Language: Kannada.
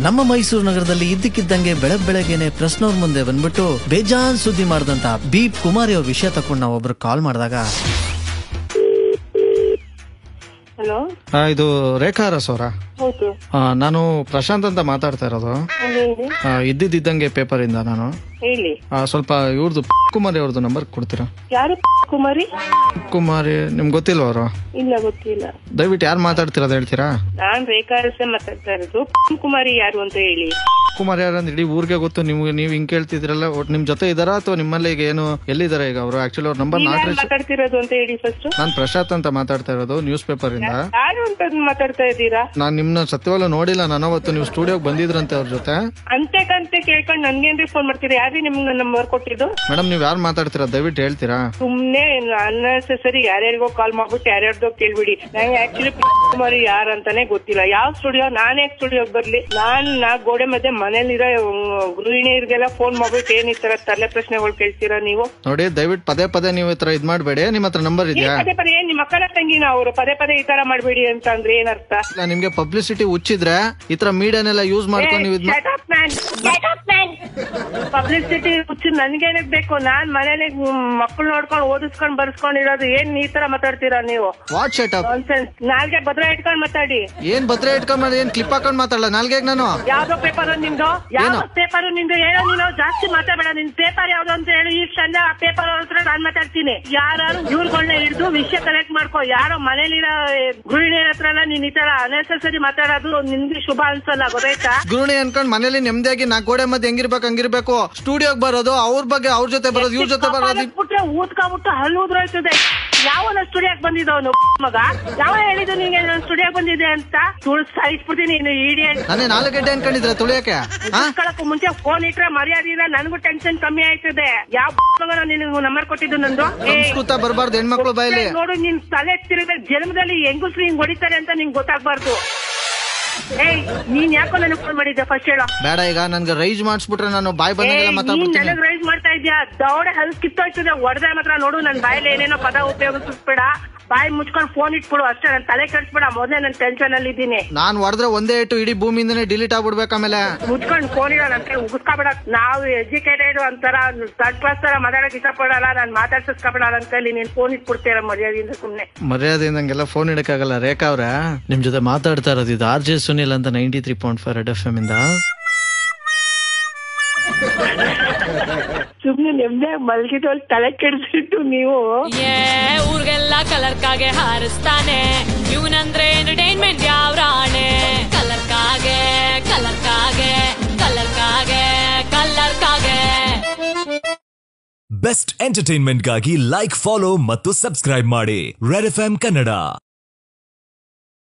ನಮ್ಮ ಮೈಸೂರು ನಗರದಲ್ಲಿ ಇದ್ದಕ್ಕಿದ್ದಂಗೆ ಬೆಳಗ್ ಬೆಳಗ್ಗೆನೆ ಪ್ರೆಸ್ನವ್ರ ಮುಂದೆ ಬಂದ್ಬಿಟ್ಟು ಬೇಜಾನ್ ಸುದ್ದಿ ಮಾಡಿದಂತ ಬಿ ಕುಮಾರಿ ಅವ್ರ ವಿಷಯ ತಕೊಂಡು ನಾವು ಒಬ್ರು ಕಾಲ್ ಮಾಡಿದಾಗ ಹಲೋ ಇದು ರೇಖಾ ಅರಸ್ ಅವರ ಹೌದು ನಾನು ಪ್ರಶಾಂತ್ ಅಂತ ಮಾತಾಡ್ತಾ ಇರೋದು ಹೇಳಿ ಆ, ಇದ್ದಿದ್ದಂಗೆ ಪೇಪರ್ ಇಂದ ನಾನು ಹೇಳಿ ಆ, ಸ್ವಲ್ಪ ಇವ್ರದ್ದು ಕುಮಾರಿ ಅವ್ರದ್ದು ನಂಬರ್ ಕೊಡ್ತೀರಾ ಯಾರು ಕುಮಾರಿ ಕುಮಾರಿ ನಿಮ್ಗೆ ಗೊತ್ತಿಲ್ವ ಅವರು ಇಲ್ಲ ಗೊತ್ತಿಲ್ಲ ದಯವಿಟ್ಟು ಯಾರು ಮಾತಾಡ್ತಿರೋದು ಹೇಳ್ತೀರಾ ನಾನ್ ರೇಖಾ ಅರಸೆ ಮಾತಾಡ್ತಾ ಇರೋದು ಕುಮಾರಿ ಯಾರು ಅಂತ ಹೇಳಿ ಕುಮಾರ್ ಯಾರಂದ್ರೆ ಇಡೀ ಊರಿಗೆ ಗೊತ್ತು ನೀವು ನೀವು ಹಿಂಗ್ ಕೇಳ್ತಿದ್ರಲ್ಲ ಒಟ್ ನಿಮ್ ಜೊತೆ ಇದಾರಾ ಅಥವಾ ನಿಮ್ಮಲ್ಲಿ ಈಗ ಏನು ಎಲ್ಲಿದ್ದಾರೆ ಈಗ ಅವರು ಆಕ್ಚುಲಿ ಅವ್ರ ನಂಬರ್ ನೀವ್ ನಾಟ್ ಯಾರು ಮಾತಾಡ್ತಿರೋದು ಅಂತ ಹೇಳಿ ಫಸ್ಟ್ ನಾನ್ ಪ್ರಶಾಂತ್ ಅಂತ ಮಾತಾಡ್ತಾ ಇರೋದು ನ್ಯೂಸ್ ಪೇಪರ್ ಇಂದ ಯಾರು ಅಂತ ಮಾತಾಡ್ತಾ ಇದ್ದೀರಾ ನಾನ್ ನಿಮ್ನ ಸತ್ಯವಾಗ್ಲೂ ನೋಡಿಲ್ಲ ನಾನು ಅವತ್ತು ನೀವು ಸ್ಟುಡಿಯೋಗೆ ಬಂದಿದ್ರಂತೆ ಅವ್ರ ಜೊತೆ ಅಂತೆ ಕಂತೆ ಕೇಳ್ಕೊಂಡು ನನ್ಗೇನ್ರಿ ಫೋನ್ ಮಾಡ್ತೀರಿ ಯಾರು ನಿಮ್ಗೆ ನಂಬರ್ ಕೊಟ್ಟಿದ್ದು ಮೇಡಮ್ ನೀವ್ ಯಾರು ಮಾತಾಡ್ತೀರಾ ದಯವಿಟ್ಟು ಹೇಳ್ತೀರಾ ಸುಮ್ನೆ ಅನ್ನೆಸರಿ ಯಾರ್ಯಾರಿಗೋ ಕಾಲ್ ಮಾಡ್ಬಿಟ್ಟು ಯಾರ್ಯಾರ್ದೋ ಕೇಳ್ಬಿಡಿ ನಂಗೆ ಆಕ್ಚುಲಿ ಕುಮಾರಿ ಯಾರು ಅಂತಾನೆ ಗೊತ್ತಿಲ್ಲ ಯಾವ ಸ್ಟುಡಿಯೋ ನಾನೇ ಸ್ಟುಡಿಯೋ ಬರ್ಲಿ ನಾನ್ ನಾ ಗೋಡೆ ಮಧ್ಯೆ ಮನೇಲಿರೋ ಗೃಹಿಣಿಯರಿಗೆಲ್ಲ ಫೋನ್ ಮಾಡ್ಬಿಟ್ಟು ಏನ್ ಈ ತರ ತಲೆ ಪ್ರಶ್ನೆಗಳು ಕೇಳ್ತೀರಾ ನೀವು ನೋಡಿ ದಯವಿಟ್ಟು ಪದೇ ಪದೇ ನೀವು ಈ ತರ ಇದ್ ಮಾಡ್ಬೇಡಿ ನಿಮ್ಮ ಹತ್ರ ನಂಬರ್ ಏನ್ ಇದೆಯಾ ಪದೇ ಪದೇ ಏನ್ ನಿಮ್ಮ ಅಕ್ಕನ ತಂಗಿನ ಅವರು ಪದೇ ಪದೇ ಈ ತರ ಮಾಡ್ಬೇಡಿ ಅಂತ ಅಂದ್ರೆ ಏನರ್ಥ ಇಲ್ಲ ನಿಮ್ಗೆ ಪಬ್ಲಿಸಿಟಿ ಹುಚ್ಚಿದ್ರೆ ಈ ತರ ಮೀಡಿಯಾನೆಲ್ಲ ಯೂಸ್ ಮಾಡ್ಕೊಂಡು ನೀವು ಇದ್ ಮಾ- ಪಬ್ಲಿಸಿಟಿ ಹುಚ್ಚು ನನ್ಗೇನಕ್ ಬೇಕು ನಾನ್ ಮನೇಲಿ ಮಕ್ಕಳು ನೋಡ್ಕೊಂಡು ಓದಿಸ್ಕೊಂಡ್ ಬರ್ಸ್ಕೊಂಡಿರೋದು ಏನ್ ಈ ತರ ಮಾತಾಡ್ತೀರಾ ನೀವು ವಾಟ್ ಶಟ್ ಅಪ್ ನಾನ್ಸೆನ್ಸ್ ನಾಲ್ಗೆ ಭದ್ರ ಇಟ್ಕೊಂಡ್ ಮಾತಾಡಿ ಏನ್ ಭದ್ರೆ ಇಟ್ಕೊಂಡ್ ಏನ್ ಕ್ಲಿಪ್ ಹಾಕೊಂಡ್ ಮಾತಾಡಲ್ಲ ನಾಲ್ಗೆಗ್ ನಾನು ಯಾವ್ದೋ ಪೇಪರ್ ನಿಮ್ದು ಯಾವ ಏನು? ಪೇಪರ್ ನಿಮ್ದು ಹೇಳೋ ನೀನು ಜಾಸ್ತಿ ಮಾತಾಡಬೇಡ ನಿನ್ ಪೇಪರ್ ಯಾವ್ದು ಅಂತ ಹೇಳಿ ಈಗ ಸಂಜೆ ಆ ಪೇಪರ್ ಹತ್ರ ನಾನ್ ಮಾತಾಡ್ತೀನಿ ಯಾರು ಇವ್ರುಗಳನ್ನ ಹಿಡಿದು ವಿಷಯ ಕಲೆಕ್ಟ್ ಮಾಡ್ಕೋ ಯಾರೋ ಮನೇಲಿರೋ ಗೃಹಿಣಿಯರ ಹತ್ರ ಎಲ್ಲ ನೀನ್ ಈ ತರ ಅನೆಸೆಸರಿ ಮಾತಾಡೋದು ನಿನ್ಗೆ ಶುಭ ಅನ್ಸಲ್ಲ ಗೊತ್ತಾಯ್ತಾ ಗೃಹಿಣಿ ಅನ್ಕೊಂಡ್ ಮನೇಲಿ ನೆಮ್ಮದಿಯಾಗಿ ನಾ ಗೋಡೆ ಮಧ್ಯೆ ಹೆಂಗಿರ್ಬೇಕು ಹಂಗಿರ್ಬೇಕು ಸ್ಟುಡಿಯೋಗ್ ಬರೋದು ಅವ್ರ ಬಗ್ಗೆ ಅವ್ರ ಜೊತೆ ಬರೋದು ಇವ್ರ ಜೊತೆ ಬರೋದು ಬಿಟ್ರೆ ಊದ್ಕೊಂಡ್ಬಿಟ್ಟು ಹಲ್ಲು ಉದ್ರೋಯ್ತದೆ ಯಾವನ ಸ್ಟುಡಿಯೋಕ್ ಬಂದಿದ್ದವನು ಮಗ ಯಾವ ಹೇಳಿದ್ದು ನಿಂಗೆ ನಾನು ಸ್ಟುಡಿಯೋಕ್ ಬಂದಿದೆ ಅಂತ ತುಳು ಸಾಯಿಸ್ಬಿಡ್ತೀನಿ ನೀನು ಇಡಿ ನಾನೇ ನಾಲ್ಕು ಗಂಟೆ ಅನ್ಕೊಂಡಿದ್ರೆ ತುಳಿಯಕ್ಕೆ ಹಾ ಕಳಕ್ಕೂ ಮುಂಚೆ ಫೋನ್ ಇಟ್ರೆ ಮರ್ಯಾದೆ ಇಲ್ಲ ನನಗೂ ಟೆನ್ಷನ್ ಕಮ್ಮಿ ಆಯ್ತದೆ ಯಾವ ಮಗನ ನಿನಗೆ ನಂಬರ್ ಕೊಟ್ಟಿದ್ದು ನಂದು ಏ, ಸಂಸ್ಕೃತ ಬರಬಾರ್ದು ಹೆಣ್ಮಕ್ಳು ಬಾಯಲ್ಲಿ ನೋಡು ನಿನ್ ತಲೆ ತಿರುಗ ಜನ್ಮದಲ್ಲಿ ಹೆಂಗಸ್ರು ಹಿಂಗ್ ಹೊಡಿತಾರೆ ಅಂತ ನಿಂಗೆ ಗೊತ್ತಾಗ್ಬಾರ್ದು ಏಯ್ ನೀನ್ ಯಾಕೋ ನನಗೆ ಫೋನ್ ಮಾಡಿದ್ದೆ ಫಸ್ಟ್ ಹೇಳೋ ಬೇಡ ಈಗ ನನ್ಗೆ ರೈಸ್ ಮಾಡಿಸ್ಬಿಟ್ರೆ ನಾನು ಬಾಯ್ ಏ, ಬಂದಂಗೆಲ್ಲ ನೀನ್ ಮಾತಾಡ್ಬಿಡ್ತೀನಿ ನನಗ್ ರೈಸ್ ಮಾಡ್ತಾ ಇದ್ಯಾ ದೌಡೆ ಹಲ್ ಕಿತ್ತೋಯ್ತದೆ ಹೊಡೆದ್ರೆ ಮಾತ್ರ ನೋಡು ನನ್ ಬಾಯಲ್ಲಿ ಏನೇನೋ ಪದ ಉಪಯೋಗಿಸ್ಬೇಡ ಬಾಯಿ ಮುಚ್ಕೊಂಡು ಫೋನ್ ಇಟ್ಬಿಡು ಅಷ್ಟೇ ನನ್ ತಲೆ ಕೆಡಿಸ್ಬೇಡ ಮೊದಲೇ ನನ್ ಟೆನ್ಷನ್ ಅಲ್ಲಿ ಇದ್ದೀನಿ ನಾನ್ ಹೊಡೆದ್ರೆ ಒಂದೇ ಇಟ್ಟು ಇಡೀ ಭೂಮಿಯಿಂದನೇ ಡಿಲೀಟ್ ಆಗ್ಬಿಡ್ಬೇಕು ಆಮೇಲೆ ಮುಚ್ಕೊಂಡು ಫೋನ್ ಇರೋ ನನ್ ಕೈ ಉಗಿಸ್ಕೊಬೇಡ ನಾವು ಎಜುಕೇಟೆಡ್ ಒಂಥರ ಥರ್ಡ್ ಕ್ಲಾಸ್ ತರ ಮಾತಾಡಕ್ ಇಷ್ಟಪಡಲ್ಲ ನಾನ್ ಮಾತಾಡ್ಸಕ್ಕಾಗಲ್ಲ ನನ್ ಕೈಲಿ ನೀನ್ ಫೋನ್ ಇಟ್ಬಿಡ್ತೀರ ಮರ್ಯಾದೆಯಿಂದ ಸುಮ್ನೆ ಮರ್ಯಾದೆಯಿಂದ ಹಂಗೆಲ್ಲ ಫೋನ್ ಇಡಕ್ಕಾಗಲ್ಲ ರೇಖಾ ಅವ್ರೆ ನಿಮ್ ಜೊತೆ ಮಾತಾಡ್ತಾ ಇರೋದು ಇದು ಆರ್ ಜೆ ಸುನಿಲ್ ಅಂತ ninety three point five red F M ಇಂದ ಸುಮ್ನೆ ನೆಮ್ಮದಿಯಾಗಿ ಮಲ್ಗಿದವಳು ತಲೆ ಕೆಡಿಸಿಟ್ಟು ನೀವು ಏ ಊರ್ಗೆಲ್ಲ ಕಲರ್ ಕಾಗೆ ಹಾರಿಸ್ತಾನೆ ಇವನಂದ್ರೆ ಎಂಟರ್ಟೈನ್ಮೆಂಟ್ ಯಾವ ರಾಣೆ ಕಲರ್ ಕಾಗೆ ಕಲರ್ ಕಾಗೆ ಕಲರ್ ಕಾಗೆ ಕಲರ್ ಕಾಗೆ ಬೆಸ್ಟ್ ಎಂಟರ್ಟೈನ್ಮೆಂಟ್ಗಾಗಿ ಲೈಕ್ ಫಾಲೋ ಮತ್ತು ಸಬ್ಸ್ಕ್ರೈಬ್ ಮಾಡಿ ರೆಡ್ ಎಫ್ ಕನ್ನಡ